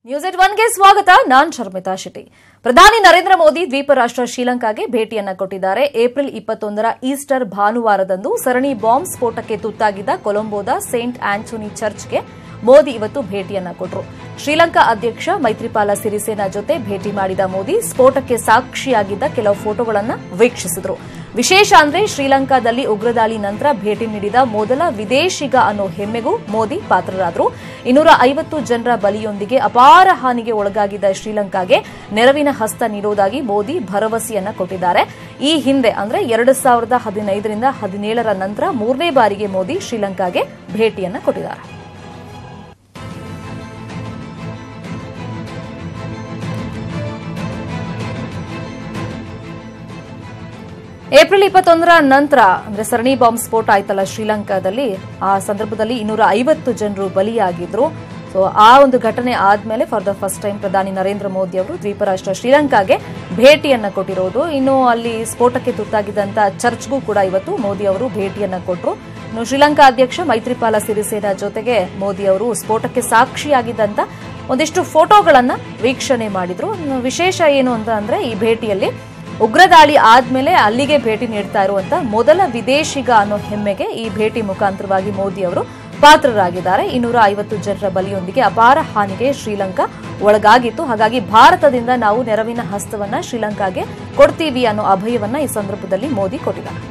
news ಎಟ್ ಒನ್ಗೆ ಸ್ವಾಗತ ನಾನ್ ಶರ್ಮಿತಾ ಶೆಟ್ಟಿ ಪ್ರಧಾನಿ ನರೇಂದ್ರ ಮೋದಿ ದ್ವೀಪ ರಾಷ್ಟ್ರ ಶ್ರೀಲಂಕಾಗೆ ಭೇಟಿಯನ್ನ ಕೊಟ್ಟಿದ್ದಾರೆ ಏಪ್ರಿಲ್ ಇಪ್ಪತ್ತೊಂದರ ಈಸ್ಟರ್ ಭಾನುವಾರದಂದು ಸರಣಿ ಬಾಂಬ್ ಸ್ಫೋಟಕ್ಕೆ ತುತ್ತಾಗಿದ್ದ ಕೊಲಂಬೋದ ಸೇಂಟ್ ಆಂಟೋನಿ ಚರ್ಚ್ಗೆ ಮೋದಿ ಇವತ್ತು ಭೇಟಿಯನ್ನ ಕೊಟ್ಟರು ಶ್ರೀಲಂಕಾ ಅಧ್ಯಕ್ಷ ಮೈತ್ರಿಪಾಲ ಸಿರಿಸೇನಾ ಜೊತೆ ಭೇಟಿ ಮಾಡಿದ ಮೋದಿ ಸ್ಫೋಟಕ್ಕೆ ಸಾಕ್ಷಿಯಾಗಿದ್ದ ಕೆಲವು ಫೋಟೋಗಳನ್ನು ವೀಕ್ಷಿಸಿದರು ವಿಶೇಷ ಅಂದ್ರೆ ಶ್ರೀಲಂಕಾದಲ್ಲಿ ಉಗ್ರದಾಳಿ ನಂತರ ಭೇಟಿ ನೀಡಿದ ಮೊದಲ ವಿದೇಶಿಗ ಅನ್ನೋ ಹೆಮ್ಮೆಗೂ ಮೋದಿ ಪಾತ್ರರಾದರು ಇನ್ನೂರ ಐವತ್ತು ಜನರ ಬಲಿಯೊಂದಿಗೆ ಅಪಾರ ಹಾನಿಗೆ ಒಳಗಾಗಿದ್ದ ಶ್ರೀಲಂಕಾಗೆ ನೆರವಿನ ಹಸ್ತ ನೀಡುವುದಾಗಿ ಮೋದಿ ಭರವಸೆಯನ್ನ ಕೊಟ್ಟಿದ್ದಾರೆ ಈ ಹಿಂದೆ ಅಂದ್ರೆ ಎರಡು ಸಾವಿರದ ಹದಿನೈದರಿಂದ ಹದಿನೇಳರ ನಂತರ ಮೂರನೇ ಬಾರಿಗೆ ಮೋದಿ ಶ್ರೀಲಂಕಾಗೆ ಭೇಟಿಯನ್ನ ಕೊಟ್ಟಿದ್ದಾರೆ ಏಪ್ರಿಲ್ ಇಪ್ಪತ್ತೊಂದರ ನಂತರ ಅಂದ್ರೆ ಸರಣಿ ಬಾಂಬ್ ಸ್ಫೋಟ ಆಯ್ತಲ್ಲ ಶ್ರೀಲಂಕಾದಲ್ಲಿ ಆ ಸಂದರ್ಭದಲ್ಲಿ ಇನ್ನೂರ ಐವತ್ತು ಜನರು ಬಲಿಯಾಗಿದ್ರು ಸೊ ಆ ಒಂದು ಘಟನೆ ಆದ್ಮೇಲೆ ಫಾರ್ ದ ಫಸ್ಟ್ ಟೈಮ್ ಪ್ರಧಾನಿ ನರೇಂದ್ರ ಮೋದಿ ಅವರು ದ್ವೀಪ ರಾಷ್ಟ್ರ ಶ್ರೀಲಂಕಾಗೆ ಭೇಟಿಯನ್ನ ಕೊಟ್ಟಿರೋದು ಇನ್ನು ಅಲ್ಲಿ ಸ್ಫೋಟಕ್ಕೆ ತುತ್ತಾಗಿದ್ದಂತ ಚರ್ಚ್ಗೂ ಕೂಡ ಇವತ್ತು ಮೋದಿ ಅವರು ಭೇಟಿಯನ್ನ ಕೊಟ್ಟರು ಇನ್ನು ಶ್ರೀಲಂಕಾ ಅಧ್ಯಕ್ಷ ಮೈತ್ರಿಪಾಲ ಸಿರಿಸೇನಾ ಜೊತೆಗೆ ಮೋದಿ ಅವರು ಸ್ಫೋಟಕ್ಕೆ ಸಾಕ್ಷಿಯಾಗಿದ್ದಂತ ಒಂದಿಷ್ಟು ಫೋಟೋಗಳನ್ನ ವೀಕ್ಷಣೆ ಮಾಡಿದ್ರು ಇನ್ನು ವಿಶೇಷ ಏನು ಅಂತ ಅಂದ್ರೆ ಈ ಭೇಟಿಯಲ್ಲಿ ಉಗ್ರದಾಳಿ ಆದ್ಮೇಲೆ ಅಲ್ಲಿಗೆ ಭೇಟಿ ನೀಡ್ತಾ ಇರುವಂತ ಮೊದಲ ವಿದೇಶಿಗ ಅನ್ನೋ ಹೆಮ್ಮೆಗೆ ಈ ಭೇಟಿ ಮುಖಾಂತರವಾಗಿ ಮೋದಿ ಅವರು ಪಾತ್ರರಾಗಿದ್ದಾರೆ ಇನ್ನೂರ ಐವತ್ತು ಜನರ ಬಲಿಯೊಂದಿಗೆ ಅಪಾರ ಹಾನಿಗೆ ಶ್ರೀಲಂಕಾ ಒಳಗಾಗಿತ್ತು ಹಾಗಾಗಿ ಭಾರತದಿಂದ ನಾವು ನೆರವಿನ ಹಸ್ತವನ್ನ ಶ್ರೀಲಂಕಾಗೆ ಕೊಡ್ತೀವಿ ಅನ್ನೋ ಅಭಯವನ್ನ ಈ ಸಂದರ್ಭದಲ್ಲಿ ಮೋದಿ ಕೊಟ್ಟಿದ್ದಾರೆ